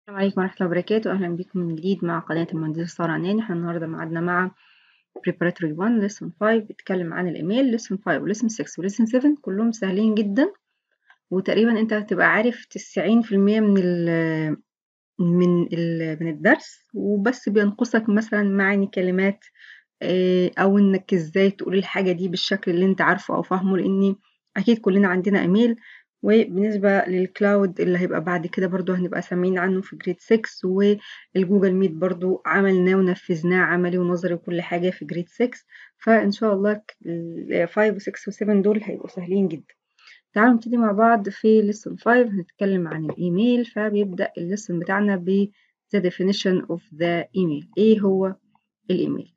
السلام عليكم ورحمة الله وبركاته أهلا بكم من جديد مع قناة المهندسة سارة عناني احنا النهاردة معادنا مع preparatory 1 lesson 5 بيتكلم عن الإيميل lesson 5 و lesson 6 و lesson 7 كلهم سهلين جدا وتقريبا أنت هتبقى عارف 90% من ال من ال من الدرس وبس بينقصك مثلا معاني كلمات أو إنك إزاي تقول الحاجة دي بالشكل اللي أنت عارفه أو فاهمه لأن أكيد كلنا عندنا إيميل وبالنسبة للكلاود اللي هيبقى بعد كده برضو هنبقى سامعين عنه في جريد 6 والجوجل ميت برضو عملناه ونفذناه عملي ونظري وكل حاجة في جريد 6 فإن شاء الله 5 و 6 و 7 دول هيبقوا سهلين جدا تعالوا نبتدي مع بعض في lesson 5 هنتكلم عن الإيميل فبيبدأ الليسون بتاعنا ب the definition of the email إيه هو الإيميل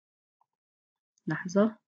لحظة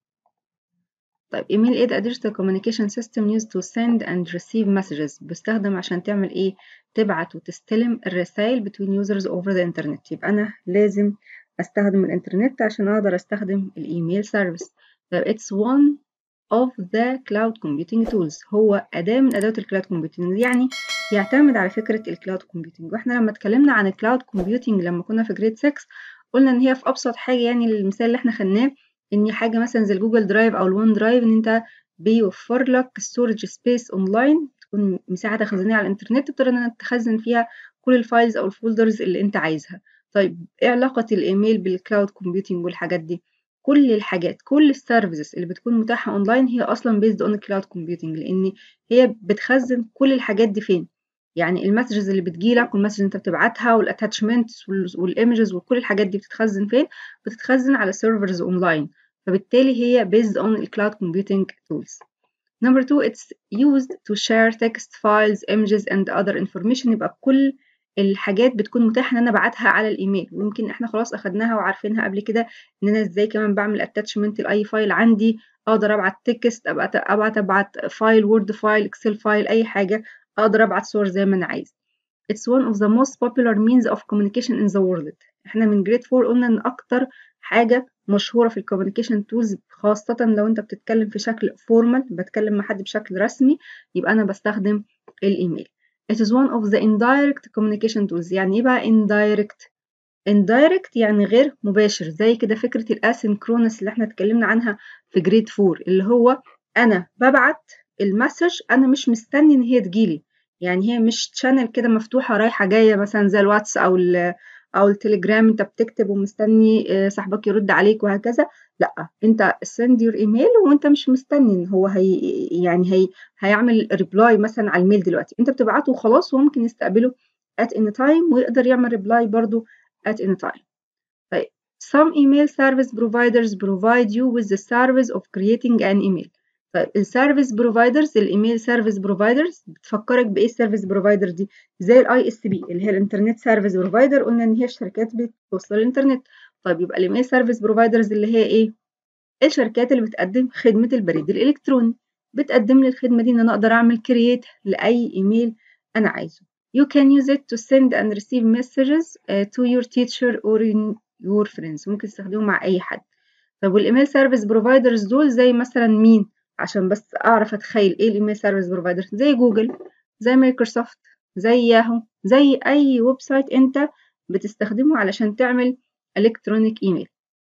طيب ايميل ايه ده digital communication system used to send and receive messages بيستخدم عشان تعمل ايه تبعت وتستلم الرسائل between users over the internet يبقى انا لازم استخدم الانترنت عشان اقدر استخدم الايميل سيرفيس طيب it's one of the cloud computing tools هو اداة من ادوات الكلاود كومبيوتنج يعني يعتمد على فكرة الكلاود كومبيوتنج واحنا لما اتكلمنا عن الكلاود كومبيوتنج لما كنا في جريد 6 قلنا ان هي في ابسط حاجة يعني المثال اللي احنا خدناه ان حاجه مثلا زي الجوجل درايف او الون درايف ان انت بيوفر لك ستورج سبيس اونلاين تكون مساحه تخزينيه على الانترنت تقدر ان انت تخزن فيها كل الفايلز او الفولدرز اللي انت عايزها طيب ايه علاقه الايميل بالكلاود كومبيوتنج والحاجات دي كل الحاجات كل السيرفيسز اللي بتكون متاحه اونلاين هي اصلا بيزد اون الكلاود كومبيوتنج لان هي بتخزن كل الحاجات دي فين يعني المسجز اللي بتجيلك والمسج انت بتبعتها والاتاتشمنتس والايمجز وكل الحاجات دي بتتخزن فين بتتخزن على سيرفرز اونلاين فبالتالي هي based on the cloud computing tools. Number two, it's used to share text files, images and other information يبقى كل الحاجات بتكون متاحة ان انا ابعتها على الايميل ويمكن احنا خلاص اخدناها وعارفينها قبل كده ان انا ازاي كمان بعمل اتاتشمنت لاي فايل عندي اقدر ابعت تكست ابعت ابعت ابعت فايل وورد فايل اكسل فايل اي حاجة اقدر ابعت صور زي ما انا عايز. It's one of the most popular means of communication in the world. احنا من جريد 4 قلنا ان اكتر حاجة مشهورة في الكوميونيكيشن تولز خاصة لو انت بتتكلم في شكل فورمال بتكلم مع حد بشكل رسمي يبقى انا بستخدم الايميل It is one of the indirect communication tools يعني ايه بقى indirect indirect يعني غير مباشر زي كده فكرة الاسynchronous اللي احنا اتكلمنا عنها في جريد 4 اللي هو انا ببعت المسج انا مش مستني ان هي تجيلي يعني هي مش شانل كده مفتوحة رايحة جاية مثلا زي الواتس او او التليجرام انت بتكتب ومستني صاحبك يرد عليك وهكذا لا انت send your ايميل وانت مش مستني ان هو هي يعني هي هيعمل ريبلاي مثلا على الميل دلوقتي انت بتبعته وخلاص وممكن يستقبله at any time ويقدر يعمل ريبلاي برضو at any time طيب some email service providers provide you with the service of creating an email طيب السيرفيس بروفايدرز الايميل سيرفيس بروفايدرز بتفكرك بايه السيرفيس بروفايدر دي زي الاي اس بي اللي هي الانترنت سيرفيس بروفايدر قلنا ان هي الشركات بتوصل الانترنت طيب يبقى الايميل سيرفيس بروفايدرز اللي هي ايه الشركات اللي بتقدم خدمه البريد الالكتروني بتقدم لي الخدمه دي ان انا اقدر اعمل كرييت لاي ايميل انا عايزه you can use it to send and receive messages uh, to your teacher or your friends ممكن تستخدمه مع اي حد طب والايميل سيرفيس بروفايدرز دول زي مثلا مين عشان بس اعرف اتخيل ايه الايميل سيرفيس بروفايدر زي جوجل زي مايكروسوفت زي ياهو زي اي ويب سايت انت بتستخدمه علشان تعمل الكترونيك ايميل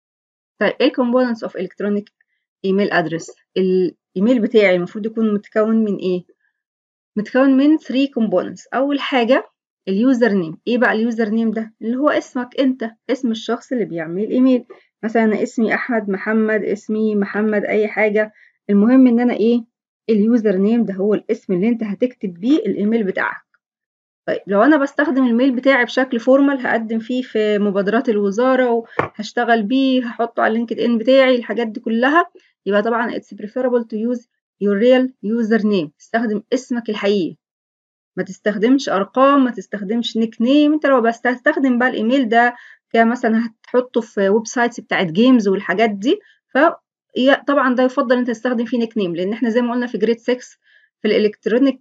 طيب ايه الكومبوننتس اوف الكترونيك ايميل ادرس الايميل بتاعي المفروض يكون متكون من ايه متكون من 3 كومبوننتس اول حاجه اليوزر نيم ايه بقى اليوزر نيم ده اللي هو اسمك انت اسم الشخص اللي بيعمل الايميل مثلا انا اسمي احمد محمد اسمي محمد اي حاجه المهم ان انا ايه اليوزر نيم ده هو الاسم اللي انت هتكتب بيه الايميل بتاعك طيب لو انا بستخدم الميل بتاعي بشكل فورمال هقدم فيه في مبادرات الوزاره وهشتغل بيه هحطه على اللينكد ان بتاعي الحاجات دي كلها يبقى طبعا it's preferable to use your real user name تستخدم اسمك الحقيقي ما تستخدمش ارقام ما تستخدمش نيك نيم انت لو بستخدم بقى الايميل ده كمثلا هتحطه في ويب سايتس بتاعت جيمز والحاجات دي ف طبعا ده يفضل انت تستخدم فيه نيك نيم لان احنا زي ما قلنا في جريد 6 في الالكترونيك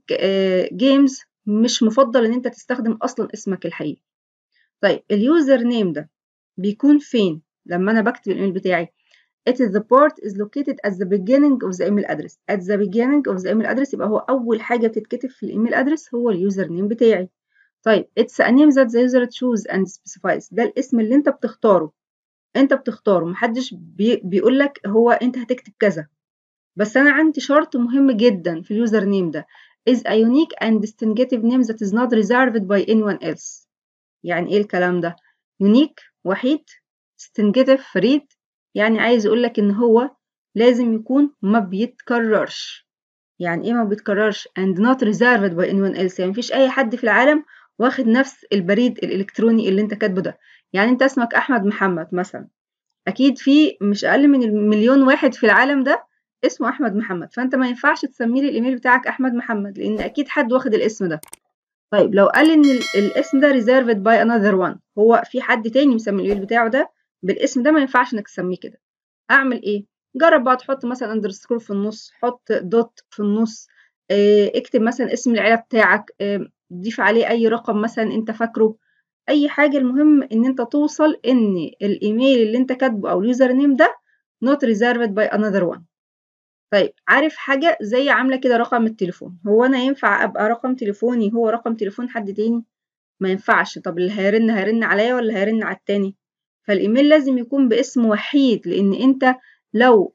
جيمز مش مفضل ان انت تستخدم اصلا اسمك الحقيقي طيب اليوزر نيم ده بيكون فين لما انا بكتب الايميل بتاعي it is the port is located at the beginning of the email address at the beginning of the email address يبقى هو اول حاجه بتتكتب في الايميل ادرس هو اليوزر نيم بتاعي طيب it's a name that the user choose and specifies ده الاسم اللي انت بتختاره انت بتختاره محدش بي بيقول لك هو انت هتكتب كذا بس انا عندي شرط مهم جدا في اليوزر نيم ده is a unique and distinctive name that is not reserved by anyone else يعني ايه الكلام ده unique وحيد distinctive فريد يعني عايز يقول لك ان هو لازم يكون ما بيتكررش يعني ايه ما بيتكررش and not reserved by anyone else يعني مفيش اي حد في العالم واخد نفس البريد الالكتروني اللي انت كاتبه ده يعني انت اسمك احمد محمد مثلا اكيد في مش اقل من المليون واحد في العالم ده اسمه احمد محمد فانت ما ينفعش تسمي لي الايميل بتاعك احمد محمد لان اكيد حد واخد الاسم ده طيب لو قال ان الاسم ده reserved by another one هو في حد تاني مسمي الايميل بتاعه ده بالاسم ده ما ينفعش انك تسميه كده اعمل ايه جرب بقى تحط مثلا اندرسكور في النص حط دوت في النص اه اكتب مثلا اسم العيله بتاعك اه ضيف عليه اي رقم مثلا انت فاكره اي حاجه المهم ان انت توصل ان الايميل اللي انت كاتبه او اليوزر نيم ده not reserved by another one طيب عارف حاجه زي عامله كده رقم التليفون هو انا ينفع ابقى رقم تليفوني هو رقم تليفون حد تاني ما ينفعش طب اللي هيرن هيرن عليا ولا هيرن على التاني فالايميل لازم يكون باسم وحيد لان انت لو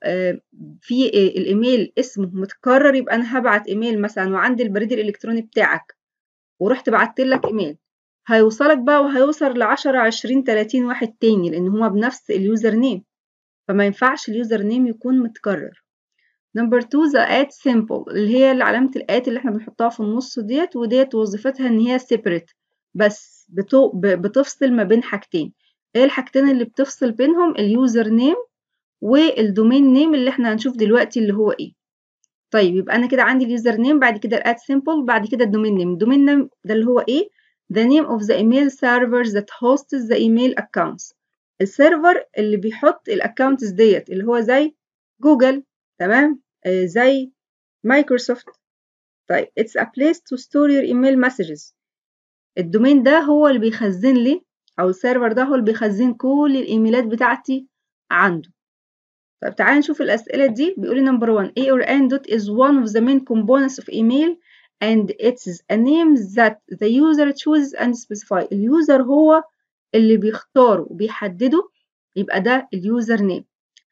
في الايميل اسمه متكرر يبقى انا هبعت ايميل مثلا وعندي البريد الالكتروني بتاعك ورحت بعت لك ايميل هيوصلك بقى وهيوصل ل 10 20 30 واحد تاني لان هما بنفس اليوزر نيم فما ينفعش اليوزر نيم يكون متكرر نمبر 2 ذا ات سيمبل اللي هي علامة الات اللي احنا بنحطها في النص ديت وديت وظيفتها ان هي سيبريت بس بتو بتفصل ما بين حاجتين ايه الحاجتين اللي بتفصل بينهم اليوزر نيم والدومين نيم اللي احنا هنشوف دلوقتي اللي هو ايه طيب يبقى انا كده عندي اليوزر نيم بعد كده الات سيمبل بعد كده الدومين نيم الدومين نيم ده اللي هو ايه the name of the email server that hosts the email accounts السيرفر اللي بيحط الاكونتس ديت اللي هو زي جوجل تمام آه زي مايكروسوفت طيب it's a place to store your email messages الدومين ده هو اللي بيخزن لي او السيرفر ده هو اللي بيخزن كل الايميلات بتاعتي عنده طيب تعالى نشوف الاسئله دي بيقول لي نمبر 1 a or n dot is one of the main components of email and it's a name that the user chooses and specify اليوزر هو اللي بيختاره وبيحدده يبقى ده اليوزر نيم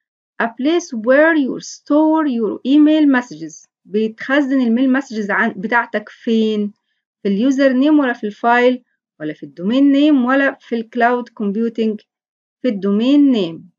a place where you store your email messages بيتخزن الميل مسجز بتاعتك فين في اليوزر نيم ولا في الفايل ولا في الدومين نيم ولا في الكلاود كومبيوتنج في الدومين نيم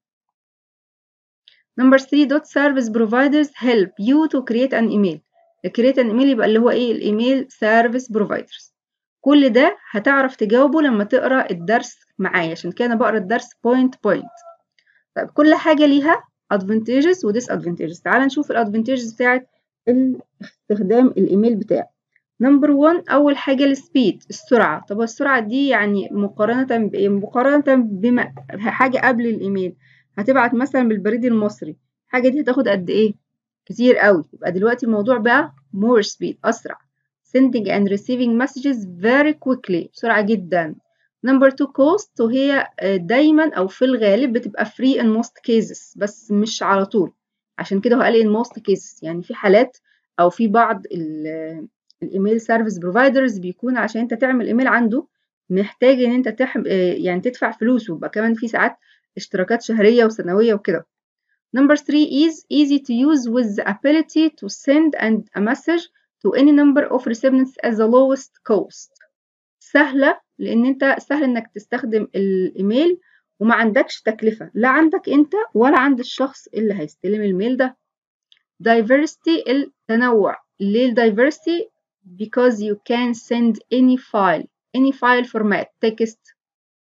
Number 3 dot service providers help you to create an email create an email يبقى اللي هو ايه الايميل service providers كل ده هتعرف تجاوبه لما تقرا الدرس معايا عشان كده انا بقرا الدرس point point طيب كل حاجه ليها advantages و disadvantages تعال نشوف الادفانتجز بتاعت استخدام الايميل بتاعي نمبر 1 اول حاجه السبيد السرعه طب السرعه دي يعني مقارنه بايه مقارنه بما حاجه قبل الايميل هتبعت مثلا بالبريد المصري حاجه دي هتاخد قد ايه كتير قوي يبقى دلوقتي الموضوع بقى more speed اسرع sending and receiving messages very quickly بسرعه جدا نمبر 2 cost وهي دايما او في الغالب بتبقى free in most cases بس مش على طول عشان كده هو قال in most cases يعني في حالات او في بعض الايميل سيرفيس بروفايدرز بيكون عشان انت تعمل ايميل عنده محتاج ان انت تحم يعني تدفع فلوس ويبقى كمان في ساعات اشتراكات شهريه وسنويه وكده Number 3 is easy to use with the ability to send and a message to any number of recipients at the lowest cost. سهلة لأن أنت سهل إنك تستخدم الإيميل وما عندكش تكلفة لا عندك أنت ولا عند الشخص اللي هيستلم الميل ده. Diversity التنوع. ليه ال diversity؟ Because you can send any file any file format text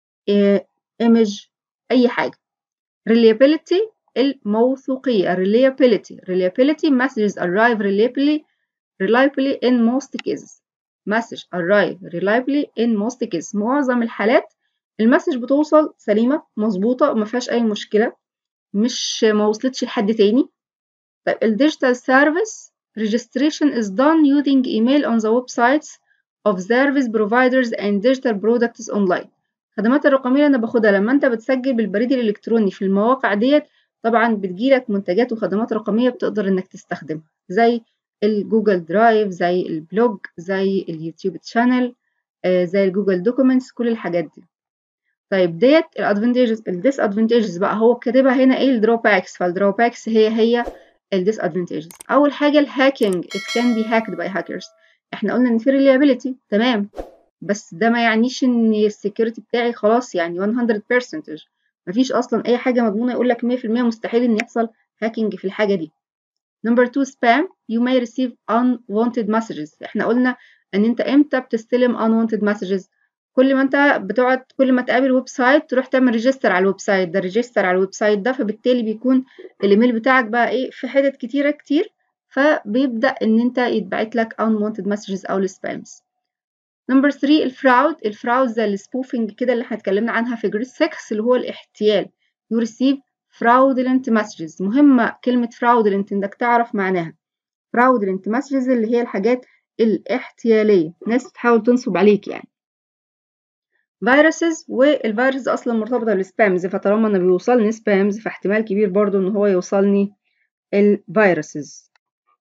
image أي حاجة. Reliability الموثوقية reliability reliability messages arrive reliably reliably in most cases message arrive reliably in most cases معظم الحالات المسج بتوصل سليمة مظبوطة ما فيهاش أي مشكلة مش ما وصلتش لحد تاني طيب ال digital service registration is done using email on the websites of service providers and digital products online الخدمات الرقمية اللي أنا باخدها لما أنت بتسجل بالبريد الإلكتروني في المواقع ديت طبعا بتجيلك منتجات وخدمات رقمية بتقدر انك تستخدمها زي الجوجل درايف زي البلوج زي اليوتيوب تشانل آه زي الجوجل دوكيومنتس كل الحاجات دي طيب ديت الادفانتجز الديس ادفانتجز بقى هو كاتبها هنا ايه الدروباكس فالدروباكس هي هي الديس ادفانتجز اول حاجه الهاكينج it can be hacked by hackers احنا قلنا ان في reliability تمام بس ده ما يعنيش ان السكيورتي بتاعي خلاص يعني 100% مفيش اصلا اي حاجه مضمونه يقول لك 100% مستحيل ان يحصل هاكينج في الحاجه دي نمبر 2 spam you may receive unwanted messages احنا قلنا ان انت امتى بتستلم unwanted messages كل ما انت بتقعد كل ما تقابل ويب سايت تروح تعمل ريجستر على الويب سايت ده ريجستر على الويب سايت ده فبالتالي بيكون الايميل بتاعك بقى ايه في حتت كتيره كتير فبيبدا ان انت يتبعت لك unwanted messages او السبامز نمبر 3 الفراود الفراود زي السبوفنج كده اللي احنا اتكلمنا عنها في جريد 6 اللي هو الاحتيال يو ريسيف fraudulent messages مهمة كلمة fraudulent انك تعرف معناها fraudulent messages اللي هي الحاجات الاحتيالية ناس تحاول تنصب عليك يعني فيروسز والفيروس اصلا مرتبطة بالسبامز فطالما انا بيوصلني سبامز فاحتمال كبير برضو ان هو يوصلني الفيروسز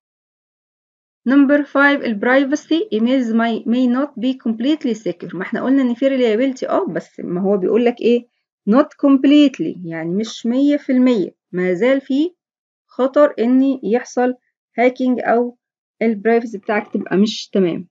نمبر 5 البرايفسي ايميلز may, may not be completely secure ما احنا قلنا ان في reliability اه بس ما هو بيقول لك ايه not completely يعني مش 100% ما زال في خطر ان يحصل هاكينج او البرايفسي بتاعك تبقى مش تمام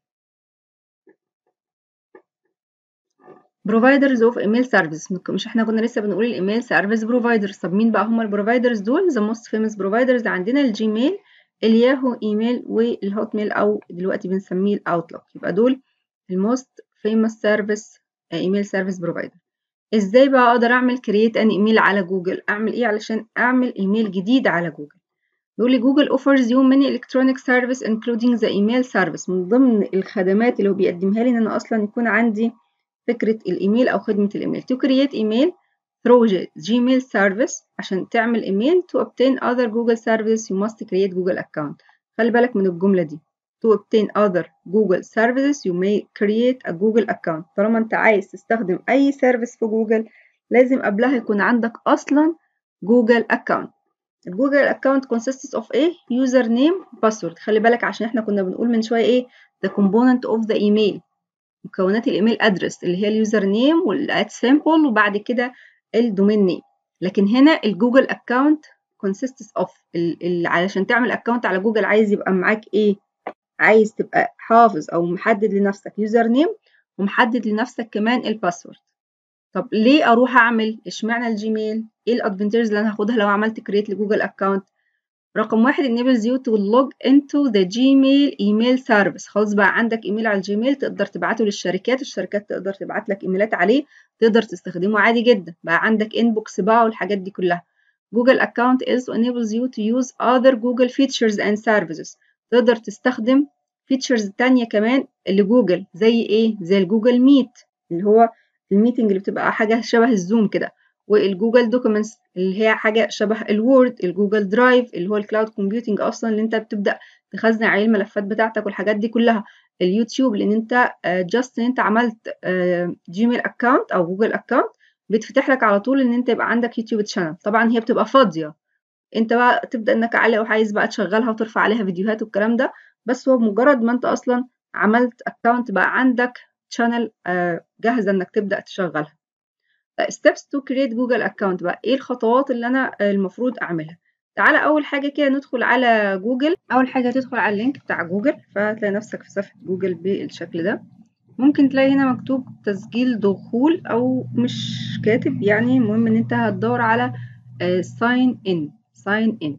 providers of email service مش احنا كنا لسه بنقول الايميل سيرفيس بروفايدرز طب مين بقى هم البروفايدرز دول the most famous providers عندنا الجيميل الياهو ايميل والهوت ميل او دلوقتي بنسميه الاوتلوك يبقى دول الموست فيموس سيرفيس ايميل سيرفيس بروفايدر ازاي بقى اقدر اعمل كرييت ان ايميل على جوجل اعمل ايه علشان اعمل ايميل جديد على جوجل بيقول لي جوجل offers you many electronic service including the email service من ضمن الخدمات اللي هو بيقدمها لي ان انا اصلا يكون عندي فكرة الايميل او خدمة الايميل to create email through Gmail service عشان تعمل ايميل to obtain other Google services you must create Google account خلي بالك من الجملة دي to obtain other Google services you may create a Google account طالما انت عايز تستخدم اي سيرفيس في جوجل لازم قبلها يكون عندك اصلا جوجل account الجوجل account consists of ايه user name password خلي بالك عشان احنا كنا بنقول من شوية ايه the component of the email مكونات الايميل ادرس اللي هي اليوزر نيم والات سيمبل وبعد كده الدومين نيم لكن هنا الجوجل اكونت consists of ال ال علشان تعمل اكونت على جوجل عايز يبقى معاك ايه عايز تبقى حافظ او محدد لنفسك يوزر نيم ومحدد لنفسك كمان الباسورد طب ليه اروح اعمل اشمعنى الجيميل ايه الادفانتجز اللي انا هاخدها لو عملت كريت لجوجل اكونت رقم واحد enables you to log into the Gmail email service خلاص بقى عندك ايميل على الجيميل تقدر تبعته للشركات الشركات تقدر تبعت لك ايميلات عليه تقدر تستخدمه عادي جدا بقى عندك انبوكس بقى والحاجات دي كلها Google account also enables you to use other Google features and services تقدر تستخدم features تانية كمان لجوجل زي ايه زي الجوجل ميت اللي هو الميتنج اللي بتبقى حاجة شبه الزوم كده والجوجل دوكيومنتس اللي هي حاجة شبه الوورد الجوجل درايف اللي هو الكلاود كومبيوتنج أصلا اللي أنت بتبدأ تخزن عليه الملفات بتاعتك والحاجات دي كلها اليوتيوب لأن أنت جاست إن أنت عملت جيميل أكاونت أو جوجل أكاونت بتفتح لك على طول إن أنت يبقى عندك يوتيوب تشانل طبعا هي بتبقى فاضية أنت بقى تبدأ إنك على وعايز بقى تشغلها وترفع عليها فيديوهات والكلام ده بس هو بمجرد ما أنت أصلا عملت أكاونت بقى عندك شانل جاهزة إنك تبدأ تشغلها steps to create جوجل account بقى ايه الخطوات اللي انا المفروض اعملها تعالى اول حاجه كده ندخل على جوجل اول حاجه تدخل على اللينك بتاع جوجل فتلاقي نفسك في صفحه جوجل بالشكل ده ممكن تلاقي هنا مكتوب تسجيل دخول او مش كاتب يعني المهم ان انت هتدور على sign in sign in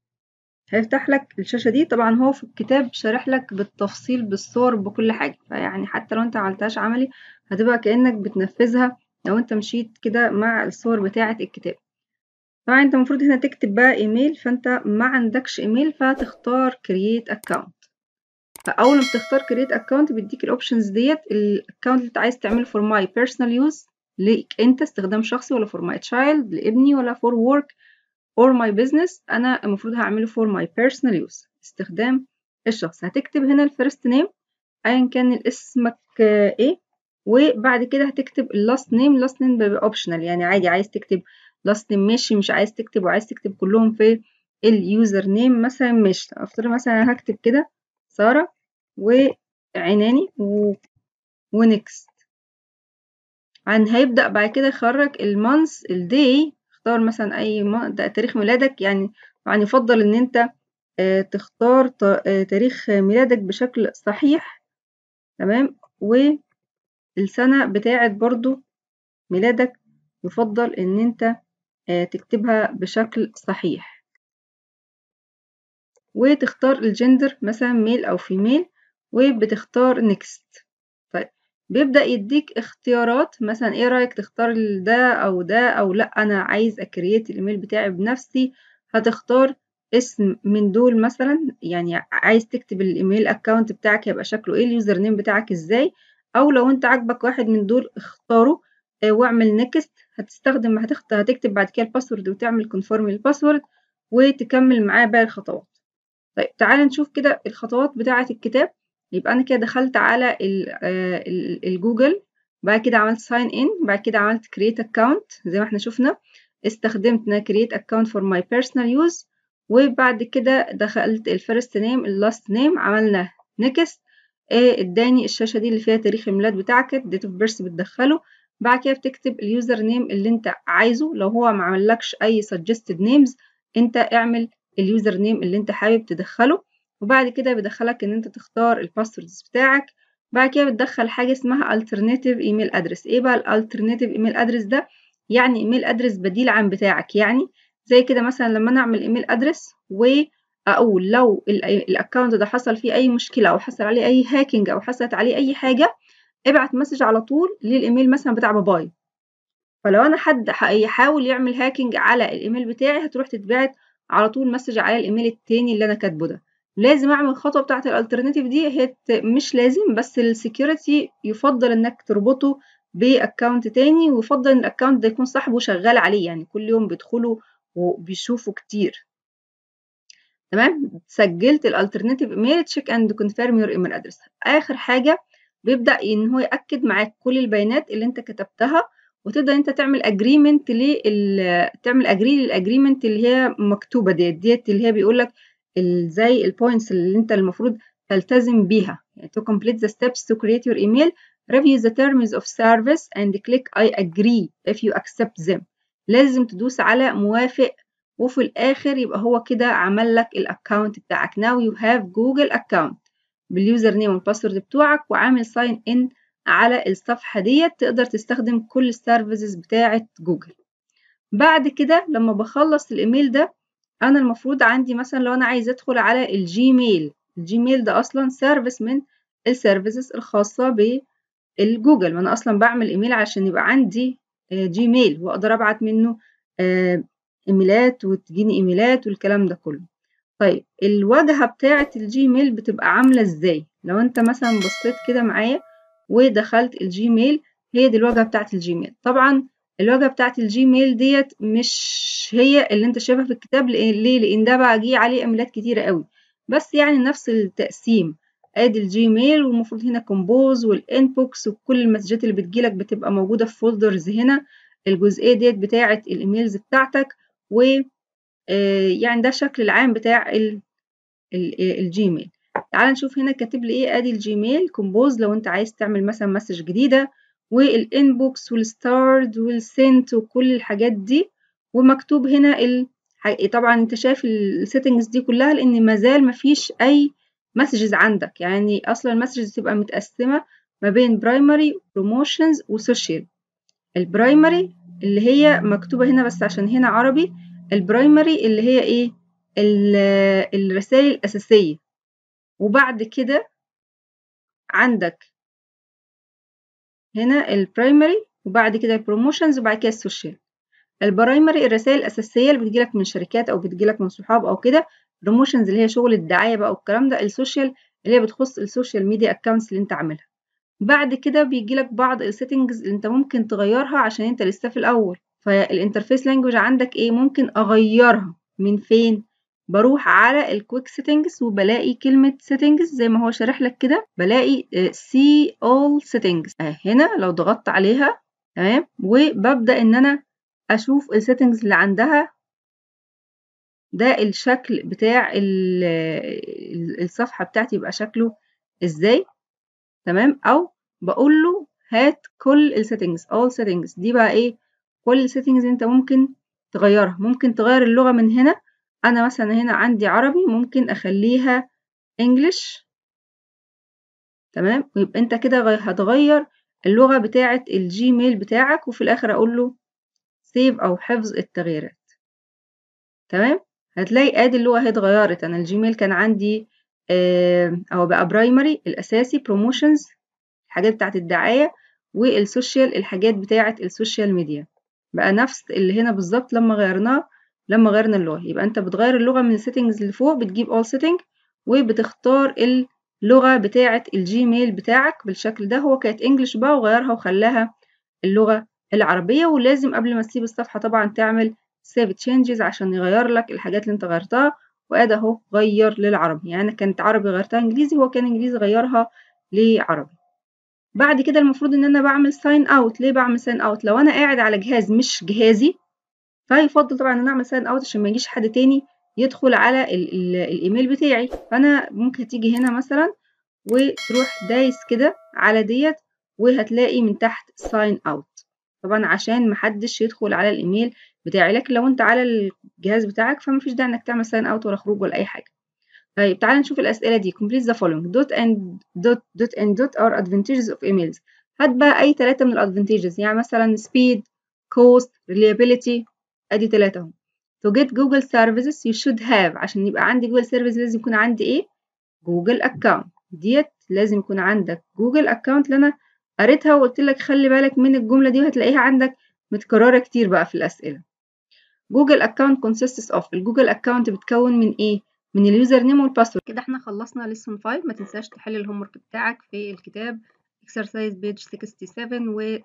هيفتح لك الشاشه دي طبعا هو في الكتاب شارح لك بالتفصيل بالصور بكل حاجه فيعني حتى لو انت عملتهاش عملي هتبقى كانك بتنفذها لو انت مشيت كده مع الصور بتاعة الكتاب طبعا انت المفروض هنا تكتب بقى ايميل فانت ما عندكش ايميل فتختار create account فاول ما بتختار create account بيديك الاوبشنز ديت الاكونت اللي انت عايز تعمله for my personal use ليك انت استخدام شخصي ولا for my child لابني ولا for work or my business انا المفروض هعمله for my personal use استخدام الشخص هتكتب هنا الفيرست نيم ايا كان اسمك ايه وبعد كده هتكتب اللاست نيم لاست نيم بيبقى اوبشنال يعني عادي عايز تكتب لاست نيم ماشي مش عايز تكتب وعايز تكتب كلهم في اليوزر نيم مثلا ماشي افترض مثلا هكتب كده سارة وعناني و... ونكست عن هيبدأ بعد كده يخرج المانث الداي اختار مثلا اي تاريخ ميلادك يعني يعني يفضل ان انت تختار تاريخ ميلادك بشكل صحيح تمام والسنة بتاعت برضو ميلادك يفضل ان انت تكتبها بشكل صحيح وتختار الجندر مثلا ميل او فيميل وبتختار نيكست طيب بيبدأ يديك اختيارات مثلا ايه رأيك تختار ده او ده او لا انا عايز اكريت الايميل بتاعي بنفسي هتختار اسم من دول مثلا يعني عايز تكتب الايميل اكونت بتاعك هيبقى شكله ايه اليوزر نيم بتاعك ازاي او لو انت عاجبك واحد من دول اختاره اه واعمل نيكست هتستخدم هتختار هتكتب بعد كده الباسورد وتعمل كونفيرم للباسورد وتكمل معاه باقي الخطوات طيب تعالى نشوف كده الخطوات بتاعة الكتاب يبقى انا كده دخلت على الجوجل بعد كده عملت ساين ان بعد كده عملت كريت اكونت زي ما احنا شفنا استخدمت كريت اكونت فور ماي بيرسونال يوز وبعد كده دخلت الفيرست نيم اللاست نيم عملنا نيكست اداني الشاشه دي اللي فيها تاريخ الميلاد بتاعك الديت اوف بيرث بتدخله بعد كده بتكتب اليوزر نيم اللي انت عايزه لو هو ما عملكش اي suggested names انت اعمل اليوزر نيم اللي انت حابب تدخله وبعد كده بيدخلك ان انت تختار الباسوردز بتاعك بعد كده بتدخل حاجه اسمها alternative email address ايه بقى الالترناتيف ايميل ادرس ده يعني ايميل ادرس بديل عن بتاعك يعني زي كده مثلا لما انا اعمل ايميل ادرس واقول لو الاكونت ده حصل فيه اي مشكله او حصل عليه اي هاكينج او حصلت عليه اي حاجه ابعت مسج على طول للايميل مثلا بتاع باباي فلو انا حد يحاول يعمل هاكينج على الايميل بتاعي هتروح تتبعت على طول مسج على الايميل التاني اللي انا كاتبه ده لازم اعمل الخطوه بتاعه الالترناتيف دي هي مش لازم بس السكيورتي يفضل انك تربطه باكونت تاني ويفضل ان الاكونت ده يكون صاحبه شغال عليه يعني كل يوم بيدخلوا وبيشوفوا كتير تمام سجلت الالترناتيف ايميل تشيك اند كونفيرم يور ايميل ادرس اخر حاجه بيبدا ان هو ياكد معاك كل البيانات اللي انت كتبتها وتبدا انت تعمل اجريمنت لل تعمل اجري للاجريمنت اللي هي مكتوبه ديت ديت اللي هي بيقول لك زي البوينتس اللي انت المفروض تلتزم بيها يعني to complete the steps to create your email review the terms of service and click I agree if you accept them لازم تدوس على موافق وفي الاخر يبقى هو كده عمل لك الاكونت بتاعك now you have جوجل account باليوزر نيم والباسورد بتوعك وعامل ساين ان على الصفحه ديت تقدر تستخدم كل السيرفيسز بتاعه جوجل بعد كده لما بخلص الايميل ده انا المفروض عندي مثلا لو انا عايزه ادخل على الجيميل الجيميل ده اصلا سيرفيس من السيرفيسز الخاصه بالجوجل وانا اصلا بعمل ايميل عشان يبقى عندي جيميل واقدر ابعت منه ايميلات وتجيني ايميلات والكلام ده كله طيب الواجهه بتاعه الجيميل بتبقى عامله ازاي لو انت مثلا بصيت كده معايا ودخلت الجيميل هي دي الواجهه بتاعه الجيميل طبعا الواجهه بتاعه الجيميل ديت مش هي اللي انت شايفها في الكتاب ليه لان ده بقى جه عليه ايميلات كتيره قوي بس يعني نفس التقسيم ادي الجيميل والمفروض هنا كومبوز والانبوكس وكل المسجات اللي بتجيلك بتبقى موجوده في فولدرز هنا الجزئيه ديت بتاعه الايميلز بتاعتك و يعني ده الشكل العام بتاع الجيميل تعال نشوف هنا كاتب لي ايه ادي الجيميل كومبوز لو انت عايز تعمل مثلا مسج جديده والانبوكس والستارد والسنت وكل الحاجات دي ومكتوب هنا ال... طبعا انت شايف السيتنجز دي كلها لان مازال مفيش اي مسجز عندك يعني اصلا المسجز تبقى متقسمه ما بين برايمري بروموشنز وسوشيال البرايمري اللي هي مكتوبه هنا بس عشان هنا عربي البرايمري اللي هي ايه الرسائل الاساسيه وبعد كده عندك هنا البرايمري وبعد كده البروموشنز وبعد كده السوشيال البرايمري الرسائل الاساسيه اللي بتجيلك من شركات او بتجيلك من صحاب او كده بروموشنز اللي هي شغل الدعايه بقى والكلام ده السوشيال اللي هي بتخص السوشيال ميديا اكونتس اللي انت عاملها بعد كده بيجيلك بعض السيتنجز اللي انت ممكن تغيرها عشان انت لسه في الاول فالانترفيس لانجوج عندك ايه ممكن اغيرها من فين بروح على الكويك سيتنجز وبلاقي كلمة سيتنجز زي ما هو شارح لك كده بلاقي سي اول سيتنجز هنا لو ضغطت عليها تمام وببدأ ان انا اشوف السيتنجز اللي عندها ده الشكل بتاع الصفحة بتاعتي يبقى شكله ازاي تمام او بقول له هات كل السيتنجز all settings دي بقى ايه كل السيتنجز انت ممكن تغيرها ممكن تغير اللغة من هنا انا مثلا هنا عندي عربي ممكن اخليها انجلش تمام ويبقى انت كده هتغير اللغة بتاعة الجيميل بتاعك وفي الاخر اقول له سيف او حفظ التغييرات تمام هتلاقي ادي اللغة هي اتغيرت انا الجيميل كان عندي آه او بقى برايمري الاساسي بروموشنز الحاجات بتاعة الدعاية والسوشيال الحاجات بتاعة السوشيال ميديا بقى نفس اللي هنا بالظبط لما غيرناه لما غيرنا اللغة يبقى انت بتغير اللغة من السيتنجز اللي فوق بتجيب all setting وبتختار اللغة بتاعة الجيميل بتاعك بالشكل ده هو كانت انجلش بقى وغيرها وخلاها اللغة العربية ولازم قبل ما تسيب الصفحة طبعا تعمل save changes عشان يغير لك الحاجات اللي انت غيرتها وادي اهو غير للعربي يعني كانت عربي غيرتها انجليزي هو كان انجليزي غيرها لعربي بعد كده المفروض ان انا بعمل ساين اوت ليه بعمل ساين اوت لو انا قاعد على جهاز مش جهازي فيفضل طبعا ان انا اعمل ساين اوت عشان ما يجيش حد تاني يدخل على ال ال الايميل بتاعي فانا ممكن تيجي هنا مثلا وتروح دايس كده على ديت وهتلاقي من تحت ساين اوت طبعا عشان محدش يدخل على الايميل بتاعي لكن لو انت على الجهاز بتاعك فمفيش داعي انك تعمل ساين اوت ولا خروج ولا اي حاجه طيب تعالى نشوف الاسئله دي complete the following dot and dot dot and dot are advantages of emails هات بقى اي ثلاثه من الادفانتجز يعني مثلا speed cost reliability ادي ثلاثه اهم to get Google services you should have عشان يبقى عندي جوجل سيرفيس لازم يكون عندي ايه جوجل اكونت ديت لازم يكون عندك جوجل اكونت اللي انا قريتها وقلت لك خلي بالك من الجمله دي وهتلاقيها عندك متكرره كتير بقى في الاسئله جوجل اكونت consists of الجوجل اكونت بتكون من ايه من اليوزر نيم والباسورد كده احنا خلصنا ليسون 5 ما تنساش تحل الهوم ورك بتاعك في الكتاب exercise page 67 و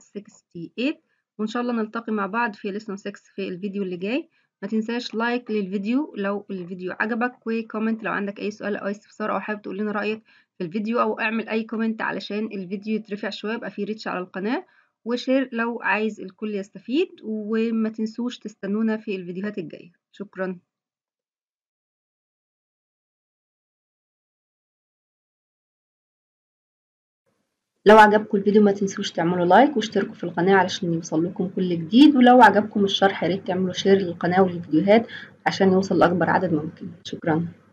68 وان شاء الله نلتقي مع بعض في ليسون 6 في الفيديو اللي جاي ما تنساش لايك للفيديو لو الفيديو عجبك وكومنت لو عندك اي سؤال او اي استفسار او حابب تقول لنا رايك في الفيديو او اعمل اي كومنت علشان الفيديو يترفع شويه يبقى فيه ريتش على القناه وشير لو عايز الكل يستفيد وما تنسوش تستنونا في الفيديوهات الجايه شكرا لو عجبكم الفيديو ما تنسوش تعملوا لايك واشتركوا في القناة علشان يوصل لكم كل جديد ولو عجبكم الشرح ياريت تعملوا شير للقناة وللفيديوهات عشان يوصل لأكبر عدد ممكن شكرا